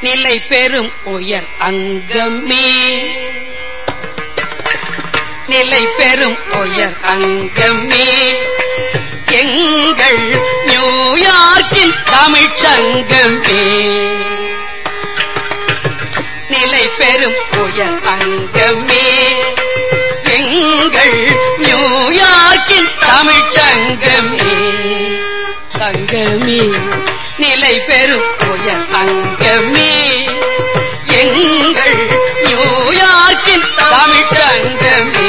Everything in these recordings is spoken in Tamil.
நிலை பெறும் உயர் அங்கமே நிலை பெறும் உயர் அங்கமே எங்கள் நியூயார்க்கின் தமிழ்ச்சங்கமே நிலை பெறும் உயர் அங்கமே எங்கள் நியூயார்க்கின் தமிழ்ச்சங்கமே சங்கமே நிலை பெறும் உயர் அங்கமே எங்கள் நியூயார்க்கின் தமிழ்ச்சங்கமே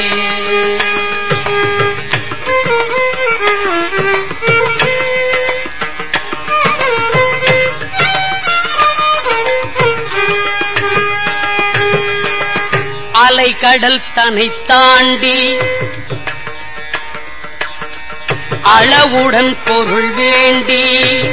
அலைக்கடல் தனை தாண்டி அளவுடன் பொருள் வேண்டி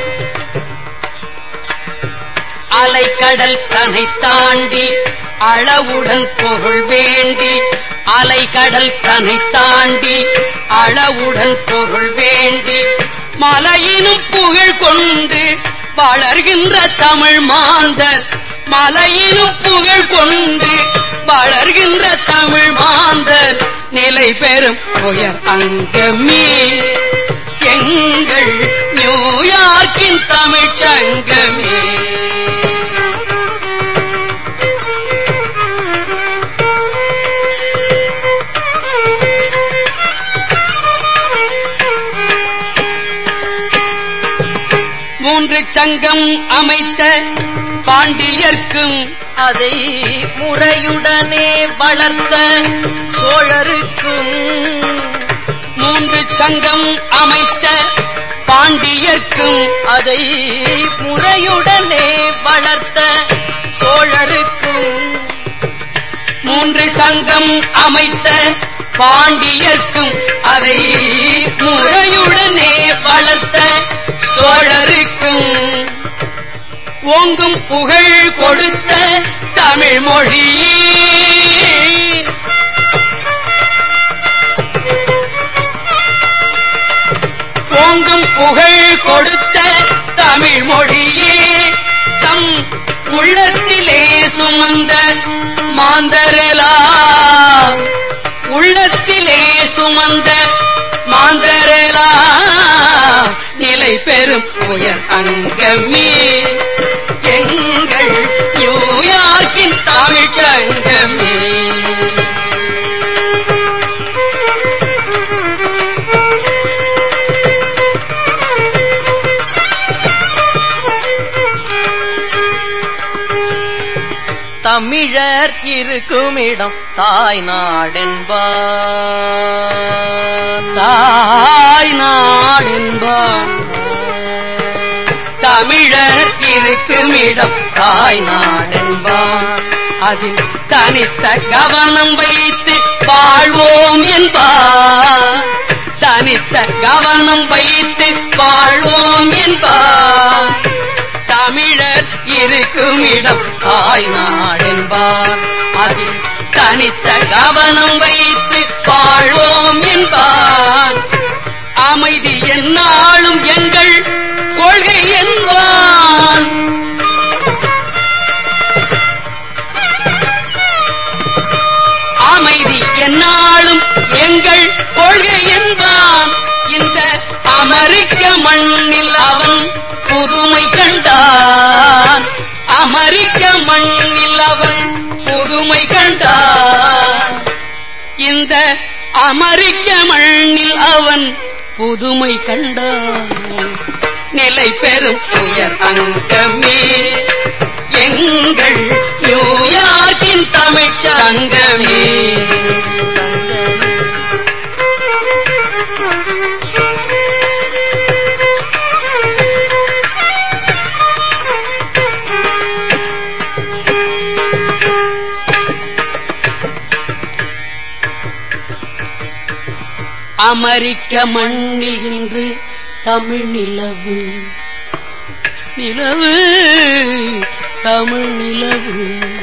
அலைக்கடல் தனை தாண்டி அளவுடன் பொருள் வேண்டி அலைக்கடல் தனை தாண்டி அளவுடன் பொருள் வேண்டி மலையினும் புகழ் கொண்டு வளர்கின்ற தமிழ் மாந்தர் மலையினும் புகழ் கொண்டு வளர்கின்ற தமிழ் மாந்தர் நிலை பெறும் உயர் அங்கமே எங்கள் நியூயார்க்கின் தமிழ்ச் சங்கமே மூன்று சங்கம் அமைத்த பாண்டியர்க்கும் அதை முறையுடனே வளர்த்த சோழருக்கும் மூன்று சங்கம் அமைத்த பாண்டியர்க்கும் அதை முறையுடனே வளர்த்த சோழருக்கும் மூன்று சங்கம் அமைத்த பாண்டியர்க்கும் அதை முறையுடனே வளர்த்த சோழருக்கும் ஓங்கும் புகழ் கொடுத்த தமிழ் மொழியே ஓங்கும் புகழ் கொடுத்த தமிழ் மொழியே தம் உள்ளத்திலே சுமந்த மாந்தரலா உள்ளத்திலே சுமந்த மாந்தரலா நிலை பெறும் உயர் அங்கமே எங்கள் நியூயார்க்கின் தமிழ்ச் சங்கமே தமிழர் இருக்குமிடம் தாய் நாடென்பார் தாய் நாடென்பான் தமிழர் இருக்குமிடம் தாய் நாடென்பான் அதில் தனித்த கவனம் வைத்து வாழ்வோம் என்பார் தனித்த கவனம் வைத்து வாழ்வோம் என்பார் தமிழர் இருக்கும் இடம் தாய் நாடென்பார் அதில் தனித்த கவனம் வைத்து வாழ்வோம் என்பார் அமைதி என்னாலும் எங்கள் கொள்கை என்பான் அமைதி என்னாலும் எங்கள் கொள்கை என்பான் இந்த அமெரிக்க மண்ணில் அவன் புதுமை கண்டான் அமெரிக்க மண்ணில் அவன் புதுமை கண்டான் இந்த அமெரிக்க மண்ணில் அவன் புதுமை கண்டான் நிலை பெறும் உயர் அங்கமே எங்கள் நியூயார்க்கின் தமிழ்ச் சங்கமே அமெரிக்க மண்ணில் இன்று தமிழ் நிலவு நிலவு தமிழ் நிலவு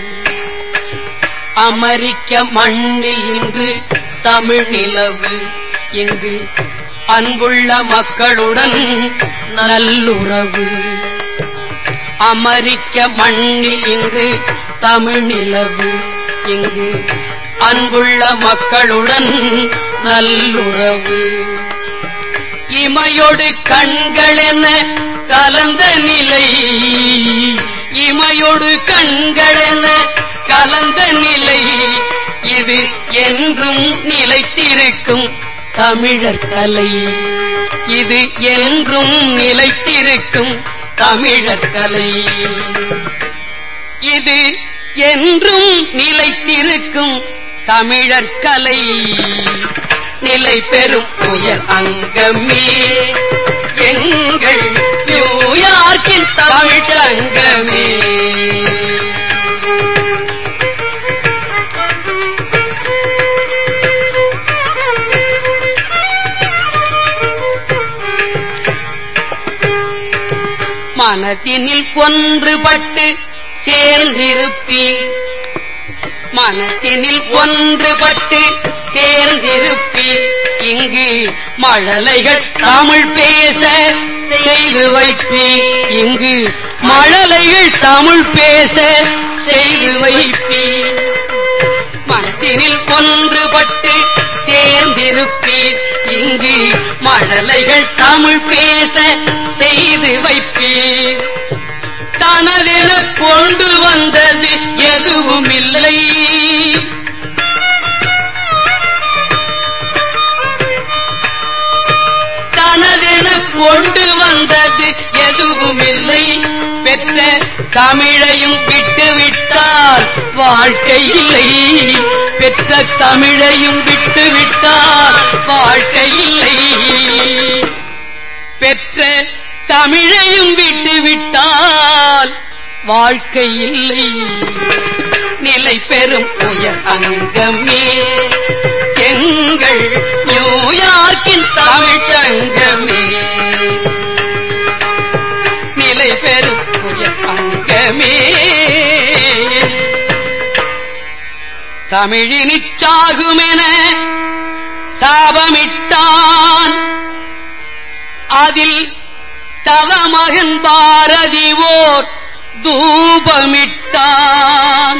அமெரிக்க மண்ணில் இன்று தமிழ் நிலவு இங்கு அன்புள்ள மக்களுடன் நல்லுறவு அமெரிக்க மண்ணில் இங்கு தமிழ் நிலவு இங்கு அன்புள்ள மக்களுடன் நல்லுறவு இமையொடு கண்கள் என கலந்த நிலை இமையொடு கண்கள் என கலந்த நிலை இது என்றும் நிலைத்திருக்கும் தமிழர் கலை இது என்றும் நிலைத்திருக்கும் தமிழர் கலை இது என்றும் நிலைத்திருக்கும் தமிழர் கலை நிலை பெறும் புயல் அங்கமே எங்கள் நியூயார்க்கின் தமிழ் சங்கமே மனதினில் ஒன்றுபட்டு சேர்ந்திருப்பீர் மனத்தினில் ஒன்றுபட்டு சேர்ந்திருப்பீர் இங்கு மழலைகள் தமிழ் பேச செய்து வைப்பீர் இங்கு மழலைகள் தமிழ் பேச செய்து வைப்பீர் மனத்தினில் ஒன்றுபட்டு சேர்ந்திருப்பீர் இங்கு மழலைகள் தமிழ் பேச செய்து வைப்பீர் தனதென கொண்டு வந்தது எதுவும் இல்லை தனதென கொண்டு வந்தது எதுவும் இல்லை பெற்ற தமிழையும் விட்டு விட்டால் வாழ்க்கை இல்லை பெற்ற தமிழையும் விட்டு விட்டால் வாழ்க்கை இல்லை பெற்ற தமிழையும் விட்டு விட்டால் வாழ்க்கை இல்லை நிலை பெறும் உயர் அங்கமே எங்கள் நியூயார்க்கின் தமிழ் சங்கமே நிலை பெறும் உயர் அங்கமே தமிழினிச்சாகுமென சாபமிட்டான் அதில் தவமகன் பாரதி ஓர் தூபமிட்டான்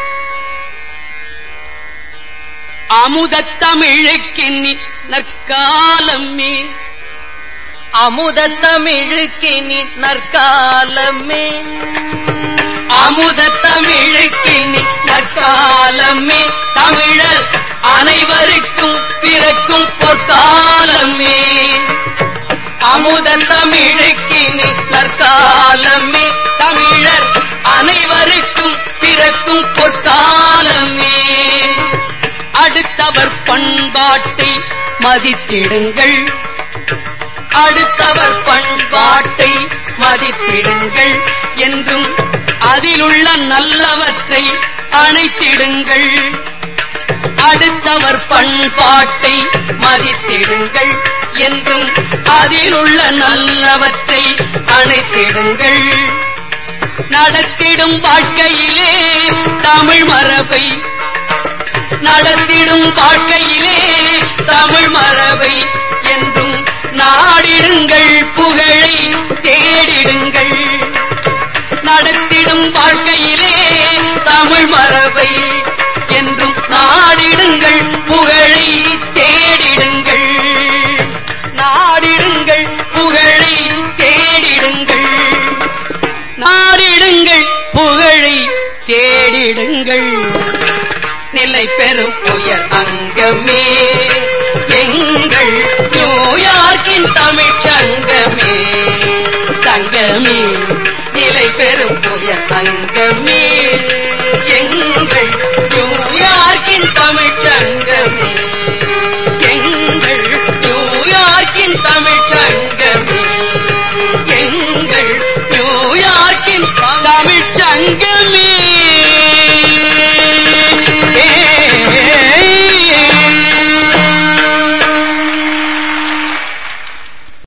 அமுதத் தமிழுக்கின்னி நற்காலமே அமுத தமிழுக்கினி நற்காலமே அமுதத் தமிழுக்கின்னி நற்காலமே தமிழர் அனைவருக்கும் பிறக்கும் பொற்காலமே அமுத தமிழுக்கினி நற்காலமே தமிழர் அனைவருக்கும் பிறக்கும் பொற்காலமே அடுத்தவர் பண்பாட்டை மதித்திடுங்கள் அடுத்தவர் பண்பாட்டை மதித்திடுங்கள் என்றும் அதிலுள்ள நல்லவற்றை அணைத்திடுங்கள் அடுத்தவர் பண்பாட்டை மதித்திடுங்கள் என்றும் அதிலுள்ள நல்லவற்றை அணைத்திடுங்கள் நடத்திடும் வாழ்க்கையிலே தமிழ் மரபை நடத்திடும் வாழ்க்கையிலே தமிழ் மரபை என்றும் நாடிடுங்கள் புகழை தேடிடுங்கள் நடத்திடும் வாழ்க்கையிலே தமிழ் மரபை என்றும் நாடிடுங்கள் புகழை தேடிடுங்கள் நாடிடுங்கள் புகழை தேடிடுங்கள் நாடிடுங்கள் புகழை தேடிடுங்கள் நிலை பெறும் உயர் அங்கமே எங்கள் நியூயார்க்கின் தமிழ் சங்கமே சங்கமே நிலை பெறும் உயர் அங்கமே